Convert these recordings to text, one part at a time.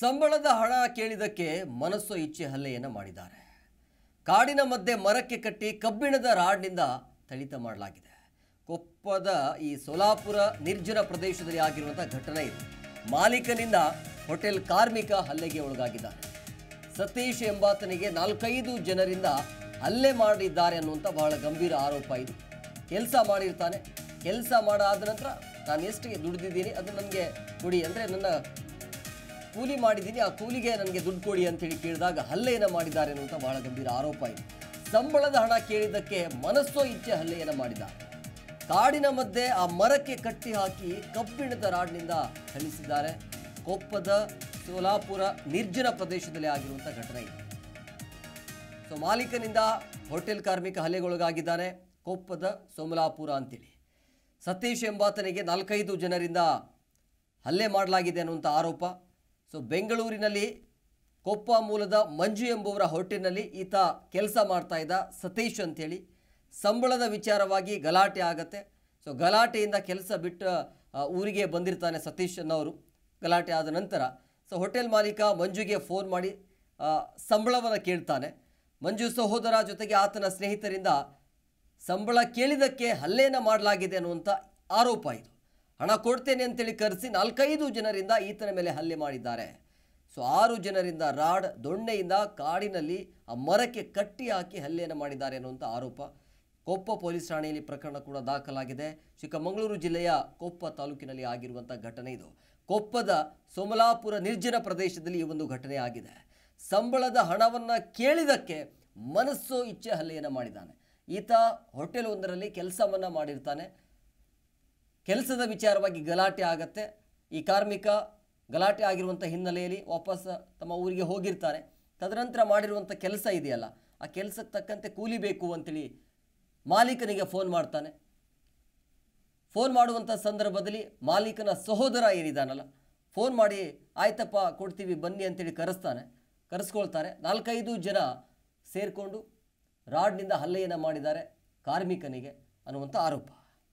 ಸಂಬಳದ ಹಣ ಕೇಳಿದಕ್ಕೆ ಮನಸ್ಸೋ ಇಚ್ಛೆ ಹಲ್ಲೆಯನ್ನು ಮಾಡಿದ್ದಾರೆ ಕಾಡಿನ ಮಧ್ಯೆ ಮರಕ್ಕೆ ಕಟ್ಟಿ ಕಬ್ಬಿಣದ ರಾಡ್ನಿಂದ ಥಳಿತ ಮಾಡಲಾಗಿದೆ ಕೊಪ್ಪದ ಈ ಸೋಲಾಪುರ ನಿರ್ಜನ ಪ್ರದೇಶದಲ್ಲಿ ಆಗಿರುವಂಥ ಘಟನೆ ಇದು ಮಾಲೀಕನಿಂದ ಹೋಟೆಲ್ ಕಾರ್ಮಿಕ ಹಲ್ಲೆಗೆ ಒಳಗಾಗಿದ್ದಾನೆ ಸತೀಶ್ ಎಂಬಾತನಿಗೆ ನಾಲ್ಕೈದು ಜನರಿಂದ ಹಲ್ಲೆ ಮಾಡಿದ್ದಾರೆ ಅನ್ನುವಂಥ ಬಹಳ ಗಂಭೀರ ಆರೋಪ ಇದು ಕೆಲಸ ಮಾಡಿರ್ತಾನೆ ಕೆಲಸ ಮಾಡಾದ ನಂತರ ನಾನು ಎಷ್ಟು ದುಡ್ದಿದ್ದೀನಿ ಅದು ನನಗೆ ಕೊಡಿ ಅಂದರೆ ನನ್ನ ಕೂಲಿ ಮಾಡಿದ್ದೀನಿ ಆ ಕೂಲಿಗೆ ನನಗೆ ದುಡ್ಡು ಕೊಡಿ ಅಂತೇಳಿ ಕೇಳಿದಾಗ ಹಲ್ಲೆಯನ್ನು ಮಾಡಿದ್ದಾರೆ ಅನ್ನುವಂಥ ಬಹಳ ಗಂಭೀರ ಆರೋಪ ಇದೆ ಸಂಬಳದ ಹಣ ಕೇಳಿದ್ದಕ್ಕೆ ಮನಸ್ಸೋ ಇಚ್ಛೆ ಹಲ್ಲೆಯನ್ನು ಮಾಡಿದ್ದಾರೆ ಕಾಡಿನ ಮಧ್ಯೆ ಆ ಮರಕ್ಕೆ ಕಟ್ಟಿ ಹಾಕಿ ಕಬ್ಬಿಣದ ರಾಡ್ನಿಂದ ಥಳಿಸಿದ್ದಾರೆ ಕೊಪ್ಪದ ಸೋಲಾಪುರ ನಿರ್ಜನ ಪ್ರದೇಶದಲ್ಲಿ ಆಗಿರುವಂಥ ಘಟನೆ ಇದೆ ಸೊ ಮಾಲೀಕನಿಂದ ಹೋಟೆಲ್ ಕಾರ್ಮಿಕ ಹಲ್ಲೆಗೊಳಗಾಗಿದ್ದಾನೆ ಕೊಪ್ಪದ ಸೋಮಲಾಪುರ ಅಂತೇಳಿ ಸತೀಶ್ ಎಂಬಾತನಿಗೆ ನಾಲ್ಕೈದು ಜನರಿಂದ ಹಲ್ಲೆ ಮಾಡಲಾಗಿದೆ ಅನ್ನುವಂಥ ಆರೋಪ ಸೊ ಬೆಂಗಳೂರಿನಲ್ಲಿ ಕೊಪ್ಪ ಮೂಲದ ಮಂಜು ಎಂಬುವರ ಹೋಟೆಲ್ನಲ್ಲಿ ಈತ ಕೆಲಸ ಮಾಡ್ತಾ ಇದ್ದ ಸತೀಶ್ ಅಂತೇಳಿ ಸಂಬಳದ ವಿಚಾರವಾಗಿ ಗಲಾಟೆ ಆಗತ್ತೆ ಸೊ ಗಲಾಟೆಯಿಂದ ಕೆಲಸ ಬಿಟ್ಟು ಆ, ಊರಿಗೆ ಬಂದಿರ್ತಾನೆ ಸತೀಶ್ ಅನ್ನೋರು ಗಲಾಟೆ ಆದ ನಂತರ ಸೊ ಹೋಟೆಲ್ ಮಾಲೀಕ ಮಂಜುಗೆ ಫೋನ್ ಮಾಡಿ ಸಂಬಳವನ್ನು ಕೇಳ್ತಾನೆ ಮಂಜು ಸಹೋದರ ಜೊತೆಗೆ ಆತನ ಸ್ನೇಹಿತರಿಂದ ಸಂಬಳ ಕೇಳಿದ್ದಕ್ಕೆ ಹಲ್ಲೆಯನ್ನು ಮಾಡಲಾಗಿದೆ ಅನ್ನುವಂಥ ಆರೋಪ ಇದು ಹಣ ಕೊಡ್ತೇನೆ ಅಂತೇಳಿ ಕರೆಸಿ ನಾಲ್ಕೈದು ಜನರಿಂದ ಈತನ ಮೇಲೆ ಹಲ್ಲೆ ಮಾಡಿದ್ದಾರೆ ಸೊ ಆರು ಜನರಿಂದ ರಾಡ್ ದೊಣ್ಣೆಯಿಂದ ಕಾಡಿನಲ್ಲಿ ಆ ಮರಕ್ಕೆ ಕಟ್ಟಿ ಹಾಕಿ ಹಲ್ಲೆಯನ್ನು ಮಾಡಿದ್ದಾರೆ ಅನ್ನುವಂಥ ಆರೋಪ ಕೊಪ್ಪ ಪೊಲೀಸ್ ಠಾಣೆಯಲ್ಲಿ ಪ್ರಕರಣ ಕೂಡ ದಾಖಲಾಗಿದೆ ಚಿಕ್ಕಮಗಳೂರು ಜಿಲ್ಲೆಯ ಕೊಪ್ಪ ತಾಲೂಕಿನಲ್ಲಿ ಆಗಿರುವಂಥ ಘಟನೆ ಇದು ಕೊಪ್ಪದ ಸೋಮಲಾಪುರ ನಿರ್ಜನ ಪ್ರದೇಶದಲ್ಲಿ ಈ ಒಂದು ಘಟನೆ ಆಗಿದೆ ಸಂಬಳದ ಹಣವನ್ನು ಕೇಳಿದಕ್ಕೆ ಮನಸ್ಸು ಇಚ್ಛೆ ಹಲ್ಲೆಯನ್ನು ಮಾಡಿದ್ದಾನೆ ಈತ ಹೋಟೆಲ್ ಒಂದರಲ್ಲಿ ಕೆಲಸವನ್ನು ಮಾಡಿರ್ತಾನೆ ಕೆಲಸದ ವಿಚಾರವಾಗಿ ಗಲಾಟೆ ಆಗತ್ತೆ ಈ ಕಾರ್ಮಿಕ ಗಲಾಟೆ ಆಗಿರುವಂಥ ಹಿನ್ನೆಲೆಯಲ್ಲಿ ವಾಪಸ್ ತಮ್ಮ ಊರಿಗೆ ಹೋಗಿರ್ತಾರೆ ತದನಂತರ ಮಾಡಿರುವಂಥ ಕೆಲಸ ಇದೆಯಲ್ಲ ಆ ಕೆಲಸಕ್ಕೆ ತಕ್ಕಂತೆ ಕೂಲಿ ಬೇಕು ಅಂತೇಳಿ ಮಾಲೀಕನಿಗೆ ಫೋನ್ ಮಾಡ್ತಾನೆ ಫೋನ್ ಮಾಡುವಂಥ ಸಂದರ್ಭದಲ್ಲಿ ಮಾಲೀಕನ ಸಹೋದರ ಏನಿದಾನಲ್ಲ ಫೋನ್ ಮಾಡಿ ಆಯ್ತಪ್ಪ ಕೊಡ್ತೀವಿ ಬನ್ನಿ ಅಂತೇಳಿ ಕರೆಸ್ತಾನೆ ಕರೆಸ್ಕೊಳ್ತಾರೆ ನಾಲ್ಕೈದು ಜನ ಸೇರಿಕೊಂಡು ರಾಡ್ನಿಂದ ಹಲ್ಲೆಯನ್ನು ಮಾಡಿದ್ದಾರೆ ಕಾರ್ಮಿಕನಿಗೆ ಅನ್ನುವಂಥ ಆರೋಪ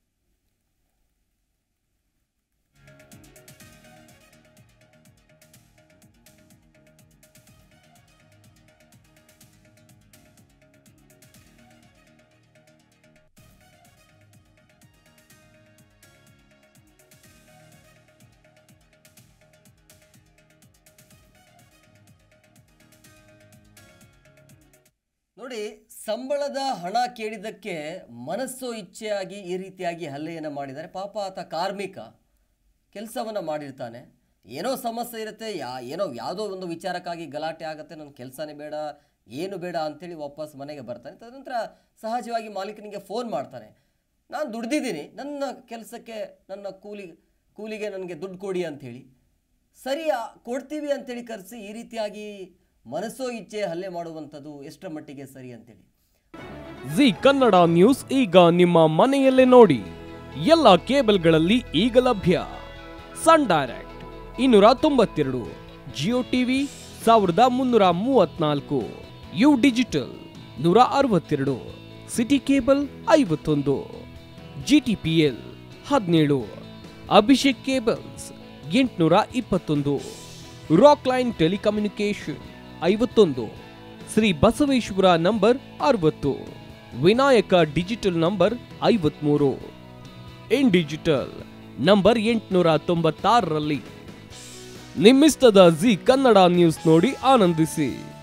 ನೋಡಿ ಸಂಬಳದ ಹಣ ಕೇಳಿದ್ದಕ್ಕೆ ಮನಸ್ಸು ಇಚ್ಛೆಯಾಗಿ ಈ ರೀತಿಯಾಗಿ ಹಲ್ಲೆಯನ್ನು ಮಾಡಿದ್ದಾರೆ ಪಾಪ ಆತ ಕಾರ್ಮಿಕ ಕೆಲಸವನ್ನು ಮಾಡಿರ್ತಾನೆ ಏನೋ ಸಮಸ್ಯೆ ಇರುತ್ತೆ ಯಾ ಏನೋ ಯಾವುದೋ ಒಂದು ವಿಚಾರಕ್ಕಾಗಿ ಗಲಾಟೆ ಆಗುತ್ತೆ ನನ್ನ ಕೆಲಸನೇ ಬೇಡ ಏನು ಬೇಡ ಅಂತೇಳಿ ವಾಪಸ್ ಮನೆಗೆ ಬರ್ತಾನೆ ತದನಂತರ ಸಹಜವಾಗಿ ಮಾಲೀಕನಿಗೆ ಫೋನ್ ಮಾಡ್ತಾನೆ ನಾನು ದುಡ್ದಿದ್ದೀನಿ ನನ್ನ ಕೆಲಸಕ್ಕೆ ನನ್ನ ಕೂಲಿ ಕೂಲಿಗೆ ನನಗೆ ದುಡ್ಡು ಕೊಡಿ ಅಂಥೇಳಿ ಸರಿ ಆ, ಕೊಡ್ತೀವಿ ಅಂತೇಳಿ ಕರೆಸಿ ಈ ರೀತಿಯಾಗಿ ಮನಸ್ಸೋ ಇಚ್ಛೆ ಹಲ್ಲೆ ಮಾಡುವಂಥದ್ದು ಎಷ್ಟರ ಮಟ್ಟಿಗೆ ಸರಿ ಅಂತೇಳಿ ಜಿ ಕನ್ನಡ ನ್ಯೂಸ್ ಈಗ ನಿಮ್ಮ ಮನೆಯಲ್ಲೇ ನೋಡಿ ಎಲ್ಲ ಕೇಬಲ್ಗಳಲ್ಲಿ ಈಗ ಲಭ್ಯ ಸನ್ ಡೈರೆಕ್ಟ್ ಇನ್ನೂರ ತೊಂಬತ್ತೆರಡು ಜಿಯೋ ಟಿವಿ ಸಾವಿರದ ಮುನ್ನೂರ ಮೂವತ್ನಾಲ್ಕು ಯು ಡಿಜಿಟಲ್ ನೂರ ಅರವತ್ತೆರಡು ಸಿಟಿ ಕೇಬಲ್ ಐವತ್ತೊಂದು ಜಿಟಿಪಿಎಲ್ ಹದಿನೇಳು ಅಭಿಷೇಕ್ ಕೇಬಲ್ಸ್ ಎಂಟುನೂರ ಇಪ್ಪತ್ತೊಂದು ರಾಕ್ ಲೈನ್ ಟೆಲಿಕಮ್ಯುನಿಕೇಶನ್ ಐವತ್ತೊಂದು ಶ್ರೀ ಬಸವೇಶ್ವರ ನಂಬರ್ ಅರವತ್ತು ವಿನಾಯಕ ಡಿಜಿಟಲ್ ನಂಬರ್ ಐವತ್ಮೂರು ಇನ್ ಡಿಜಿಟಲ್ ನಂಬರ್ ಎಂಟುನೂರ ತೊಂಬತ್ತಾರರಲ್ಲಿ ನಿಮ್ಮಿಸ್ತದ ಜಿ ಕನ್ನಡ ನ್ಯೂಸ್ ನೋಡಿ ಆನಂದಿಸಿ